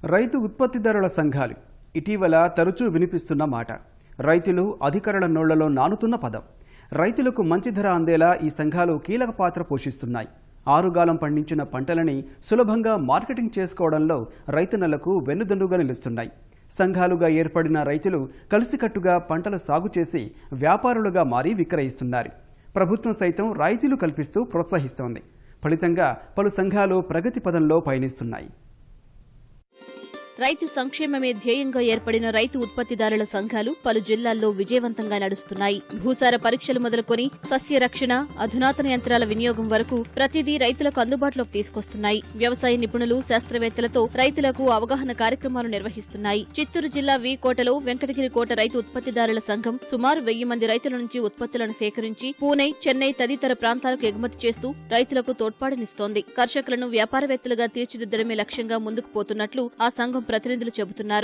రైతు ఉత్పత్తిదారుల సంఘాలు ఇటీవల తరచూ వినిపిస్తున్న మాట రైతులు అధికారుల నోళ్లలో నానుతున్న పదం రైతులకు మంచి ధర అందేలా ఈ సంఘాలు కీలక పాత్ర పోషిస్తున్నాయి ఆరుగాలం పండించిన పంటలని సులభంగా మార్కెటింగ్ చేసుకోవడంలో రైతన్నలకు వెన్నుదన్నుగా నిలుస్తున్నాయి సంఘాలుగా ఏర్పడిన రైతులు కలిసికట్టుగా పంటల సాగు చేసి వ్యాపారులుగా మారి విక్రయిస్తున్నారు ప్రభుత్వం సైతం రాయితీలు కల్పిస్తూ ప్రోత్సహిస్తోంది ఫలితంగా పలు సంఘాలు ప్రగతి పదంలో పయనిస్తున్నాయి రైతు సంక్షేమమే ధ్యేయంగా ఏర్పడిన రైతు ఉత్పత్తిదారుల సంఘాలు పలు జిల్లాల్లో విజయవంతంగా నడుస్తున్నాయి భూసార పరీక్షలు మొదలుకొని సస్య రక్షణ అధునాతన యంత్రాల వినియోగం వరకు ప్రతిదీ రైతులకు అందుబాటులోకి తీసుకొస్తున్నాయి వ్యవసాయ నిపుణులు శాస్త్రవేత్తలతో రైతులకు అవగాహన కార్యక్రమాలు నిర్వహిస్తున్నాయి చిత్తూరు జిల్లా వి కోటలో వెంకటగిరి కోట రైతు ఉత్పత్తిదారుల సంఘం సుమారు వెయ్యి మంది రైతుల నుంచి ఉత్పత్తులను సేకరించి పూణె చెన్నై తదితర ప్రాంతాలకు ఎగుమతి చేస్తూ రైతులకు తోడ్పాటునిస్తోంది కర్షకులను వ్యాపారవేత్తలుగా తీర్చిదిద్దడమే లక్ష్యంగా ముందుకు పోతున్నట్లు ఆ సంఘం ప్రతినిధులు చెబుతున్నారు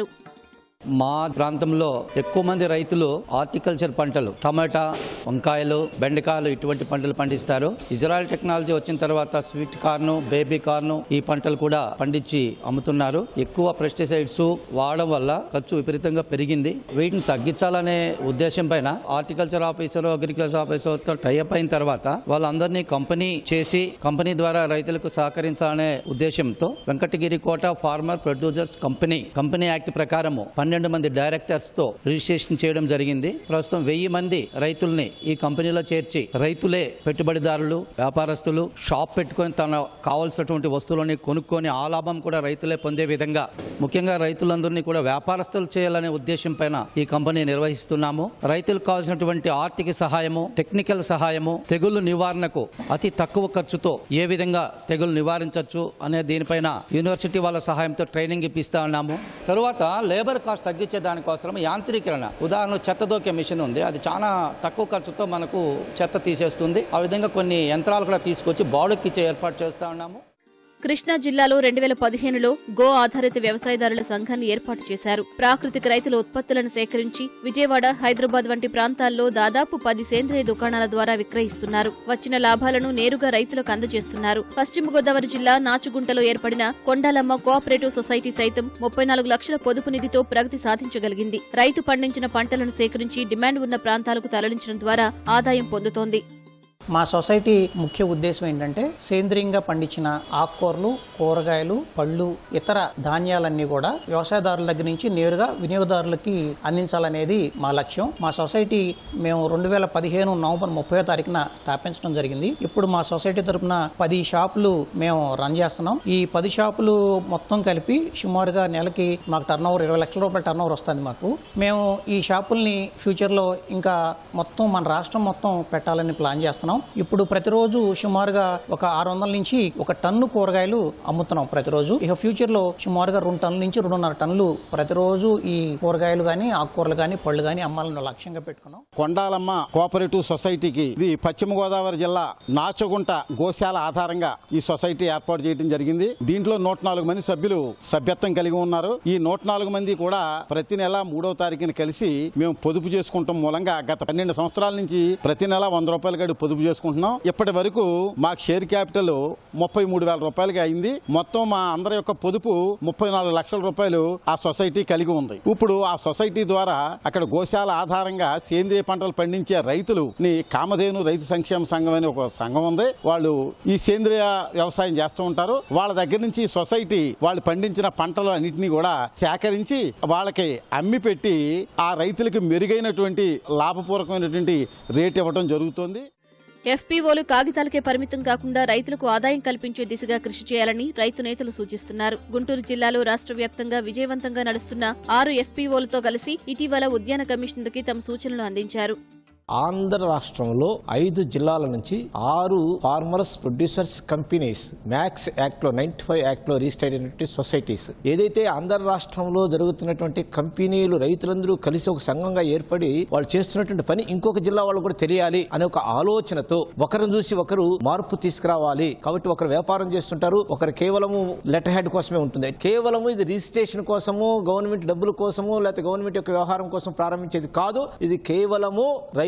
మా ప్రాంతంలో ఎక్కువ మంది రైతులు హార్టికల్చర్ పంటలు టమాటా వంకాయలు బెండకాయలు ఇటువంటి పంటలు పండిస్తారు ఇజ్రాయెల్ టెక్నాలజీ వచ్చిన తర్వాత స్వీట్ కార్న్ బేబీ కార్న్ ఈ పంటలు కూడా పండించి అమ్ముతున్నారు ఎక్కువ పెస్టిసైడ్స్ వాడడం వల్ల ఖర్చు విపరీతంగా పెరిగింది వీటిని తగ్గించాలనే ఉద్దేశం పైన హార్టికల్చర్ ఆఫీసర్ అగ్రికల్చర్ ఆఫీసర్ తో టైఅప్ అయిన తర్వాత వాళ్ళందరినీ కంపెనీ చేసి కంపెనీ ద్వారా రైతులకు సహకరించాలనే ఉద్దేశంతో Venkatagiri Kota farmer producers company company act ప్రకారము పన్నెండు మంది డైరెక్టర్స్ తో రిజిస్ట్రేషన్ చేయడం జరిగింది ప్రస్తుతం వెయ్యి మంది రైతుల్ని ఈ కంపెనీలో చేర్చి రైతులే పెట్టుబడిదారులు వ్యాపారస్తులు షాప్ పెట్టుకొని తన కావాల్సినటువంటి వస్తువులని కొనుక్కొని ఆ లాభం కూడా రైతులే పొందే విధంగా ముఖ్యంగా రైతులందరినీ కూడా వ్యాపారస్తులు చేయాలనే ఉద్దేశం పైన ఈ కంపెనీ నిర్వహిస్తున్నాము రైతులకు కావాల్సినటువంటి ఆర్థిక సహాయము టెక్నికల్ సహాయము తెగుళ్లు నివారణకు అతి తక్కువ ఖర్చుతో ఏ విధంగా తెగులు నివారించవచ్చు అనే దీనిపైన యూనివర్సిటీ వాళ్ళ సహాయంతో ట్రైనింగ్ ఇప్పిస్తా ఉన్నాము తరువాత లేబర్ కాస్ట్ తగ్గించే దానికోసం యాంత్రీకరణ ఉదాహరణ చెత్త దోకే మిషన్ ఉంది అది చాలా తక్కువ ఖర్చుతో మనకు చెత్త తీసేస్తుంది ఆ విధంగా కొన్ని యంత్రాలు కూడా తీసుకొచ్చి బాడుక్కిచ్చే ఏర్పాటు చేస్తా ఉన్నాము కృష్ణా జిల్లాలో రెండు వేల పదిహేనులో గో ఆధారిత వ్యవసాయదారుల సంఘాన్ని ఏర్పాటు చేశారు ప్రాకృతిక రైతుల ఉత్పత్తులను సేకరించి విజయవాడ హైదరాబాద్ వంటి ప్రాంతాల్లో దాదాపు పది సేంద్రియ దుకాణాల ద్వారా విక్రయిస్తున్నారు వచ్చిన లాభాలను నేరుగా రైతులకు అందజేస్తున్నారు పశ్చిమ గోదావరి జిల్లా నాచుగుంటలో ఏర్పడిన కొండాలమ్మ కోఆపరేటివ్ సొసైటీ సైతం ముప్పై నాలుగు లక్షల పొదుపు నిధితో ప్రగతి సాధించగలిగింది రైతు పండించిన పంటలను సేకరించి డిమాండ్ ఉన్న ప్రాంతాలకు తరలించడం ద్వారా ఆదాయం పొందుతోంది మా సొసైటీ ముఖ్య ఉద్దేశం ఏంటంటే సేంద్రియంగా పండించిన ఆకుకూరలు కూరగాయలు పళ్ళు ఇతర ధాన్యాలన్నీ కూడా వ్యవసాయదారుల దగ్గర నుంచి నేరుగా వినియోగదారులకి అందించాలనేది మా లక్ష్యం మా సొసైటీ మేము రెండు వేల పదిహేను నవంబర్ ముప్పై తారీఖున స్థాపించడం జరిగింది ఇప్పుడు మా సొసైటీ తరపున పది షాపులు మేము రన్ చేస్తున్నాం ఈ పది షాపులు మొత్తం కలిపి సుమారుగా నెలకి మాకు టర్న్ ఓవర్ ఇరవై లక్షల రూపాయల టర్న్ ఓవర్ వస్తుంది మాకు మేము ఈ షాపుల్ని ఫ్యూచర్లో ఇంకా మొత్తం మన రాష్ట్రం మొత్తం పెట్టాలని ప్లాన్ చేస్తున్నాం ఇప్పుడు ప్రతిరోజు సుమారుగా ఒక ఆరు వందల నుంచి ఒక టన్ను కూరగాయలు అమ్ముతున్నాం ప్రతిరోజు ఇక ఫ్యూచర్ లో సుమారుగా రెండు టన్నుల నుంచి రెండున్నర టన్నులు ప్రతిరోజు ఈ కూరగాయలు కానీ ఆకుకూరలు కానీ పళ్ళు కానీ అమ్మాలని లక్ష్యంగా పెట్టుకున్నాం కొండాలమ్మ కోఆపరేటివ్ సొసైటీకి ఇది పశ్చిమ గోదావరి జిల్లా నాచగుంట గోశాల ఆధారంగా ఈ సొసైటీ ఏర్పాటు చేయడం జరిగింది దీంట్లో నూట నాలుగు మంది సభ్యులు సభ్యత్వం కలిగి ఉన్నారు ఈ నూట నాలుగు మంది కూడా ప్రతి నెల మూడవ తారీఖున కలిసి మేము పొదుపు చేసుకుంటాం మూలంగా గత పన్నెండు సంవత్సరాల నుంచి ప్రతి నెల వంద రూపాయల గడు పొదుపు చేసుకుంటున్నాం ఇప్పటి వరకు మాకు షేర్ క్యాపిటల్ ముప్పై మూడు వేల రూపాయలకి అయింది మొత్తం మా అందరి యొక్క పొదుపు ముప్పై నాలుగు లక్షల రూపాయలు ఆ సొసైటీ కలిగి ఉంది ఇప్పుడు ఆ సొసైటీ ద్వారా అక్కడ గోశాల ఆధారంగా సేంద్రియ పంటలు పండించే రైతులు ని కామధేను రైతు సంక్షేమ సంఘం అని ఒక సంఘం ఉంది వాళ్ళు ఈ సేంద్రియ వ్యవసాయం చేస్తూ ఉంటారు వాళ్ళ దగ్గర నుంచి ఈ సొసైటీ వాళ్ళు పండించిన పంటలు అన్నింటినీ కూడా సేకరించి వాళ్ళకి అమ్మి పెట్టి ఆ రైతులకు మెరుగైనటువంటి లాభపూర్వకమైనటువంటి రేట్ ఇవ్వడం జరుగుతుంది ఎఫ్పీఓలు కాగితాలకే పరిమితం కాకుండా రైతులకు ఆదాయం కల్పించే దిశగా కృషి చేయాలని రైతు నేతలు సూచిస్తున్నారు గుంటూరు జిల్లాలో రాష్ట్ర వ్యాప్తంగా విజయవంతంగా నడుస్తున్న ఆరు ఎఫ్పీఓలతో కలిసి ఇటీవల ఉద్యాన కమిషనర్కి తమ సూచనలు అందించారు ఆంధ్ర రాష్ట్రంలో ఐదు జిల్లాల నుంచి ఆరు farmers producers companies MACS act లో నైన్టీ ఫైవ్ యాక్ట్ లో రిజిస్టర్ అయినటువంటి సొసైటీస్ ఏదైతే ఆంధ్ర రాష్ట్రంలో జరుగుతున్నటువంటి కంపెనీలు రైతులందరూ కలిసి ఒక సంఘంగా ఏర్పడి వాళ్ళు చేస్తున్నటువంటి పని ఇంకొక జిల్లా వాళ్ళు కూడా తెలియాలి అనే ఒక ఆలోచనతో ఒకరిని చూసి ఒకరు మార్పు తీసుకురావాలి కాబట్టి ఒకరు వ్యాపారం చేస్తుంటారు ఒకరు కేవలము లెటర్ హెడ్ కోసమే ఉంటుంది కేవలము ఇది రిజిస్ట్రేషన్ కోసము గవర్నమెంట్ డబ్బుల కోసము లేకపోతే గవర్నమెంట్ యొక్క వ్యవహారం కోసం ప్రారంభించేది కాదు ఇది కేవలము రైతు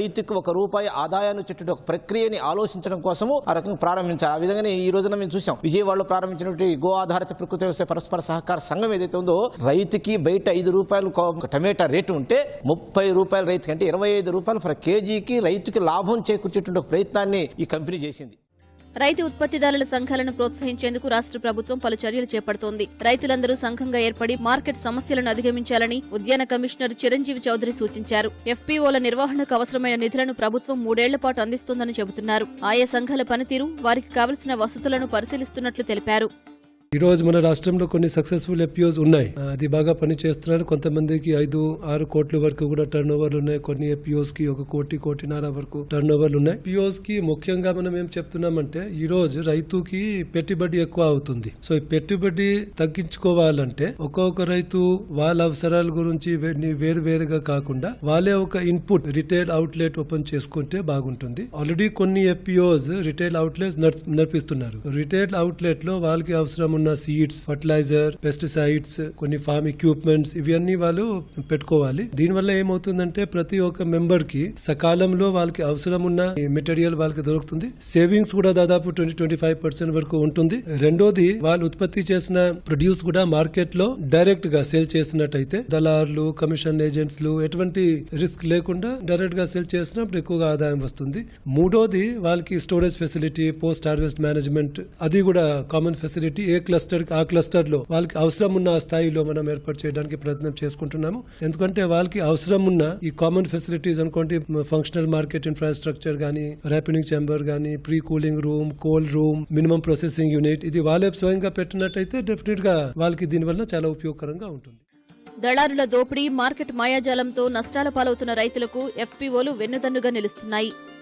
రైతుకు ఒక రూపాయి ఆదాయాన్ని వచ్చేటువంటి ఒక ప్రక్రియని ఆలోచించడం కోసము ఆ రకంగా ప్రారంభించారు ఆ విధంగానే ఈ రోజున మేము చూసాం విజయవాడలో ప్రారంభించినటువంటి గో ఆధారిత ప్రకృతి వ్యవసాయ పరస్పర సహకార సంఘం ఏదైతే ఉందో రైతుకి బయట ఐదు రూపాయలు కో- టమాటా రేటు ఉంటే ముప్పై రూపాయల రైతుకి అంటే ఇరవై ఐదు రూపాయలు ఫర్ కేజీకి రైతుకి లాభం చేకూర్చేటువంటి ఒక ప్రయత్నాన్ని ఈ కంపెనీ చేసింది రైతు ఉత్పత్తిదారుల సంఘాలను ప్రోత్సహించేందుకు రాష్ట్ర ప్రభుత్వం పలు చర్యలు చేపడుతోంది రైతులందరూ సంఘంగా ఏర్పడి మార్కెట్ సమస్యలను అధిగమించాలని ఉద్యాన కమిషనర్ చిరంజీవి చౌదరి సూచించారు ఎఫ్పీఓల నిర్వహణకు అవసరమైన నిధులను ప్రభుత్వం మూడేళ్ల పాటు అందిస్తోందని చెబుతున్నారు ఆయా సంఘాల పనితీరు వారికి కావలసిన వసతులను పరిశీలిస్తున్నట్లు తెలిపారు ఈ రోజు మన రాష్ట్రంలో కొన్ని సక్సెస్ఫుల్ ఎఫ్పిఓస్ ఉన్నాయి ఆ, అది బాగా పని చేస్తున్నారు కొంతమందికి ఐదు ఆరు కోట్ల వరకు కూడా టర్న్ ఓవర్లు ఉన్నాయి కొన్ని ఎఫ్పిఓస్ కి ఒక కోటి కోటిన్నర వరకు టర్న్ ఓవర్లు ఉన్నాయి పిఓస్ కి ముఖ్యంగా మనం ఏం చెప్తున్నామంటే ఈ రోజు రైతుకి పెట్టుబడి ఎక్కువ అవుతుంది సో ఈ పెట్టుబడి తగ్గించుకోవాలంటే ఒక్కొక్క రైతు వాళ్ళ అవసరాల గురించి వే- వేరు వేరుగా కాకుండా వాళ్ళే ఒక ఇన్పుట్ రిటైల్ అవుట్లెట్ ఓపెన్ చేసుకుంటే బాగుంటుంది ఆల్రెడీ కొన్ని ఎఫ్పిఓస్ రిటైల్ అవుట్లెట్స్ నడిపిస్తున్నారు రిటైల్ అవుట్లెట్ లో వాళ్ళకి అవసరం ఉన్న సీడ్స్ ఫర్టిలైజర్ పెస్టిసైడ్స్ కొన్ని ఫార్మ్ ఎక్విప్మెంట్స్ ఇవన్నీ వాళ్ళు పెట్టుకోవాలి దీనివల్ల ఏమవుతుందంటే ప్రతి ఒక్క మెంబర్ కి సకాలంలో వాళ్ళకి అవసరం ఉన్న మెటీరియల్ వాళ్ళకి దొరుకుతుంది సేవింగ్స్ కూడా దాదాపు ట్వంటీ ట్వంటీ ఫైవ్ పర్సెంట్ వరకు ఉంటుంది రెండోది వాళ్ళు ఉత్పత్తి చేసిన ప్రొడ్యూస్ కూడా మార్కెట్ లో డైరెక్ట్ గా సేల్ చేసినట్టయితే దళారులు కమిషన్ ఏజెంట్స్ ఎటువంటి రిస్క్ లేకుండా డైరెక్ట్ గా సేల్ చేసినప్పుడు ఎక్కువగా ఆదాయం వస్తుంది మూడోది వాళ్ళకి storage facility post harvest management అది కూడా కామన్ ఫెసిలిటీ ఏ క్లస్టర్ ఆ క్లస్టర్ లో వాళ్ళకి అవసరం ఉన్న ఆ స్థాయిలో మనం ఏర్పాటు చేయడానికి ప్రయత్నం చేసుకుంటున్నాము ఎందుకంటే వాళ్ళకి అవసరం ఉన్న ఈ కామన్ ఫెసిలిటీస్ అనుకోండి ఫంక్షనల్ మార్కెట్ ఇన్ఫ్రాస్ట్రక్చర్ గానీ ర్యాపినింగ్ ఛాంబర్ గానీ pre cooling room cold room minimum processing unit ఇది వాళ్ళే స్వయంగా పెట్టినట్టయితే డెఫినెట్ గా వాళ్ళకి దీనివల్ల చాలా ఉపయోగకరంగా ఉంటుంది దళారుల దోపిడీ మార్కెట్ మాయాజాలంతో నష్టాల పాలవుతున్న రైతులకు ఎఫ్పీఓలు వెన్నుదన్నుగా నిలుస్తున్నాయి